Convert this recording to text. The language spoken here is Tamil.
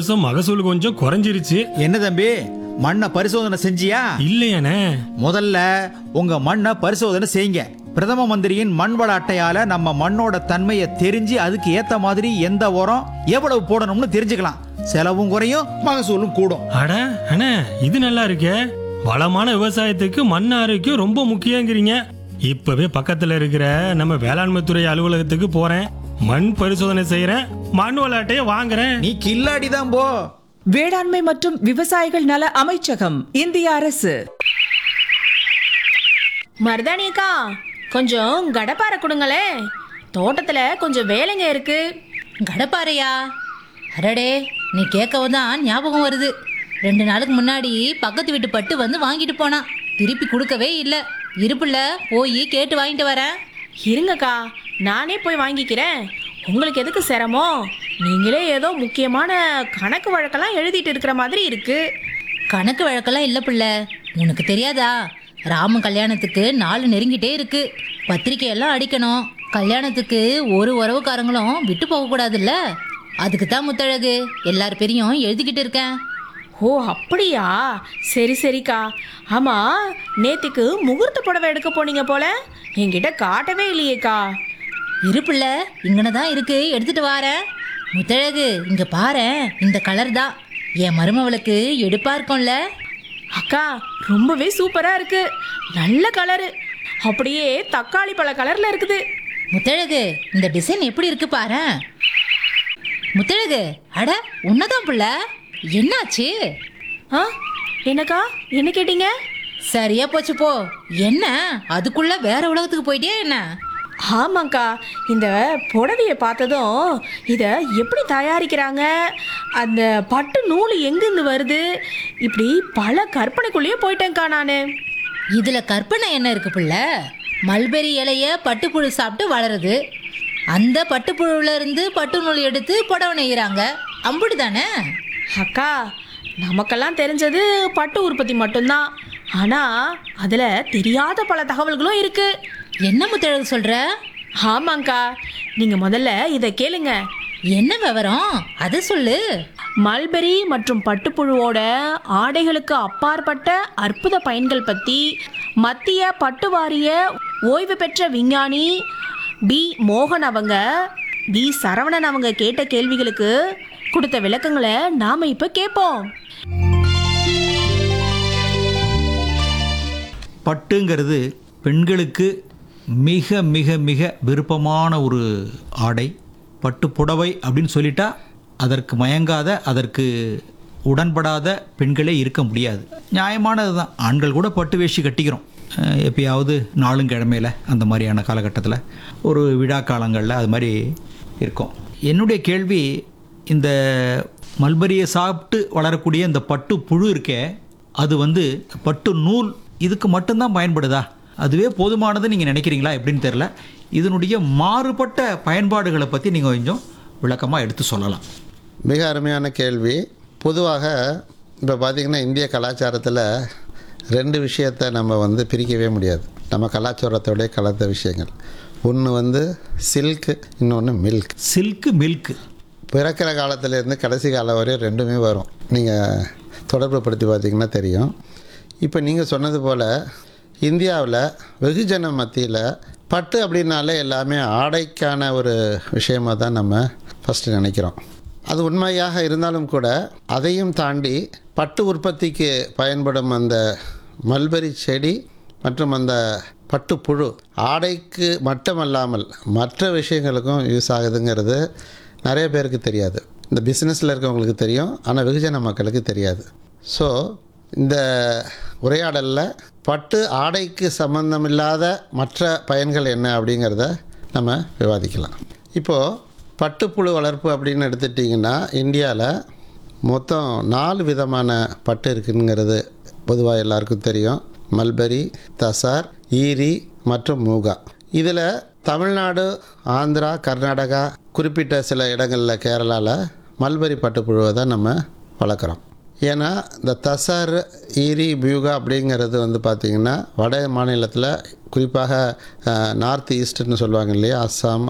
வருஷம் மகசூல் கொஞ்சம் குறைஞ்சிருச்சு என்ன தம்பி மண்ணை பரிசோதனை செஞ்சியா இல்லையானே முதல்ல உங்க மண்ணை பரிசோதனை செய்யுங்க பிரதம மந்திரியின் மண் வள அட்டையால நம்ம மண்ணோட தன்மையை தெரிஞ்சு அதுக்கு ஏத்த மாதிரி எந்த உரம் எவ்வளவு போடணும்னு தெரிஞ்சுக்கலாம் செலவும் குறையும் மகசூலும் கூடும் அட அண்ணே இது நல்லா இருக்கே வளமான விவசாயத்துக்கு மண் ஆரோக்கியம் ரொம்ப முக்கியங்கிறீங்க இப்பவே பக்கத்துல இருக்கிற நம்ம வேளாண்மை துறை அலுவலகத்துக்கு போறேன் மண் பரிசோதனை செய்யறேன் மண் விளையாட்டையே வாங்குறேன் நீ கில்லாடி தான் போ வேளாண்மை மற்றும் விவசாயிகள் நல அமைச்சகம் இந்திய அரசு மருதாணிக்கா கொஞ்சம் கடப்பாரை கொடுங்களே தோட்டத்துல கொஞ்சம் வேலைங்க இருக்கு கடப்பாறையா அடடே நீ கேட்கவும் தான் ஞாபகம் வருது ரெண்டு நாளுக்கு முன்னாடி பக்கத்து வீட்டு பட்டு வந்து வாங்கிட்டு போனான் திருப்பி கொடுக்கவே இல்லை இருப்புல போய் கேட்டு வாங்கிட்டு வரேன் இருங்கக்கா நானே போய் வாங்கிக்கிறேன் உங்களுக்கு எதுக்கு சிரமம் நீங்களே ஏதோ முக்கியமான கணக்கு வழக்கெல்லாம் எழுதிட்டு இருக்கிற மாதிரி இருக்கு கணக்கு வழக்கெல்லாம் இல்லை பிள்ளை உனக்கு தெரியாதா ராம கல்யாணத்துக்கு நாள் நெருங்கிட்டே இருக்கு பத்திரிக்கையெல்லாம் அடிக்கணும் கல்யாணத்துக்கு ஒரு உறவுக்காரங்களும் விட்டு போகக்கூடாதுல்ல அதுக்கு தான் முத்தழகு எல்லார் பேரையும் எழுதிக்கிட்டு இருக்கேன் ஓ அப்படியா சரி சரிக்கா ஆமா நேத்திக்கு முகூர்த்த புடவை எடுக்க போனீங்க போல என்கிட்ட காட்டவே இல்லையேக்கா இருப்புல இங்கன தான் இருக்கு எடுத்துட்டு வாரேன் முத்தழகு இங்க பாரேன் இந்த கலர் தான் என் மருமவளுக்கு எடுப்பா இருக்கும்ல அக்கா ரொம்பவே சூப்பரா இருக்கு நல்ல கலரு அப்படியே தக்காளி பழ கலர்ல இருக்குது முத்தழகு இந்த டிசைன் எப்படி இருக்கு பாரேன் முத்தழகு அட உன்னதான் புள்ள என்னாச்சு ஆ என்னக்கா என்ன கேட்டீங்க சரியா போச்சு போ என்ன அதுக்குள்ள வேற உலகத்துக்கு போயிட்டியா என்ன ஆமாங்க்கா இந்த புடவையை பார்த்ததும் இதை எப்படி தயாரிக்கிறாங்க அந்த பட்டு நூல் எங்கேருந்து வருது இப்படி பல கற்பனைக்குள்ளேயே போயிட்டேங்க்கா நான் இதுல கற்பனை என்ன இருக்கு புள்ள மல்பெரி இலைய பட்டுப்புழு சாப்பிட்டு வளருது அந்த பட்டுப்புழுல இருந்து பட்டு நூல் எடுத்து புடவை நெய்யறாங்க அம்புடு தானே அக்கா நமக்கெல்லாம் தெரிஞ்சது பட்டு உற்பத்தி மட்டும்தான் ஆனால் அதில் தெரியாத பல தகவல்களும் இருக்கு என்ன முத்தழகு சொல்ற ஆமாங்க்கா நீங்கள் முதல்ல இதை கேளுங்க என்ன விவரம் அதை சொல்லு மல்பெரி மற்றும் பட்டுப்புழுவோட ஆடைகளுக்கு அப்பாற்பட்ட அற்புத பயன்கள் பற்றி மத்திய பட்டு வாரிய ஓய்வு பெற்ற விஞ்ஞானி பி மோகன் அவங்க பி சரவணன் அவங்க கேட்ட கேள்விகளுக்கு கொடுத்த விளக்கங்களை நாம இப்போ கேட்போம் பட்டுங்கிறது பெண்களுக்கு மிக மிக மிக விருப்பமான ஒரு ஆடை பட்டு புடவை அப்படின்னு சொல்லிட்டா அதற்கு மயங்காத அதற்கு உடன்படாத பெண்களே இருக்க முடியாது நியாயமானது தான் ஆண்கள் கூட பட்டு வேஷ்டி கட்டிக்கிறோம் அஹ் எப்பயாவது நாளும் கிழமையில அந்த மாதிரியான காலகட்டத்தில் ஒரு விழா காலங்களில் அது மாதிரி இருக்கும் என்னுடைய கேள்வி இந்த மல்பரியை சாப்பிட்டு வளரக்கூடிய இந்த பட்டு புழு இருக்கே அது வந்து பட்டு நூல் இதுக்கு மட்டும்தான் பயன்படுதா அதுவே போதுமானது நீங்கள் நினைக்கிறீங்களா எப்படின்னு தெரில இதனுடைய மாறுபட்ட பயன்பாடுகளை பற்றி நீங்கள் கொஞ்சம் விளக்கமாக எடுத்து சொல்லலாம் மிக அருமையான கேள்வி பொதுவாக இப்போ பார்த்திங்கன்னா இந்திய கலாச்சாரத்தில் ரெண்டு விஷயத்தை நம்ம வந்து பிரிக்கவே முடியாது நம்ம கலாச்சாரத்தோடைய கலந்த விஷயங்கள் ஒன்று வந்து சில்க் இன்னொன்று மில்க் சில்க்கு மில்க்கு பிறக்கிற காலத்துலேருந்து கடைசி காலம் வரை ரெண்டுமே வரும் நீங்கள் தொடர்பு படுத்தி பார்த்தீங்கன்னா தெரியும் இப்போ நீங்கள் சொன்னது போல் இந்தியாவில் வெகுஜன மத்தியில் பட்டு அப்படின்னாலே எல்லாமே ஆடைக்கான ஒரு விஷயமாக தான் நம்ம ஃபஸ்ட்டு நினைக்கிறோம் அது உண்மையாக இருந்தாலும் கூட அதையும் தாண்டி பட்டு உற்பத்திக்கு பயன்படும் அந்த மல்பெரி செடி மற்றும் அந்த பட்டுப்புழு ஆடைக்கு மட்டுமல்லாமல் மற்ற விஷயங்களுக்கும் யூஸ் ஆகுதுங்கிறது நிறைய பேருக்கு தெரியாது இந்த பிஸ்னஸில் இருக்கவங்களுக்கு தெரியும் ஆனால் வெகுஜன மக்களுக்கு தெரியாது ஸோ இந்த உரையாடலில் பட்டு ஆடைக்கு சம்பந்தமில்லாத மற்ற பயன்கள் என்ன அப்படிங்கிறத நம்ம விவாதிக்கலாம் இப்போது பட்டுப்புழு வளர்ப்பு அப்படின்னு எடுத்துட்டிங்கன்னா இந்தியாவில் மொத்தம் நாலு விதமான பட்டு இருக்குங்கிறது பொதுவாக எல்லாருக்கும் தெரியும் மல்பரி தசார் ஈரி மற்றும் மூகா இதில் தமிழ்நாடு ஆந்திரா கர்நாடகா குறிப்பிட்ட சில இடங்களில் கேரளாவில் மல்பரி பட்டுப்புழுவை தான் நம்ம வளர்க்குறோம் ஏன்னா இந்த தசார் ஈரி பியூகா அப்படிங்கிறது வந்து பார்த்திங்கன்னா வட மாநிலத்தில் குறிப்பாக நார்த் ஈஸ்ட்னு சொல்லுவாங்க இல்லையா அஸ்ஸாம்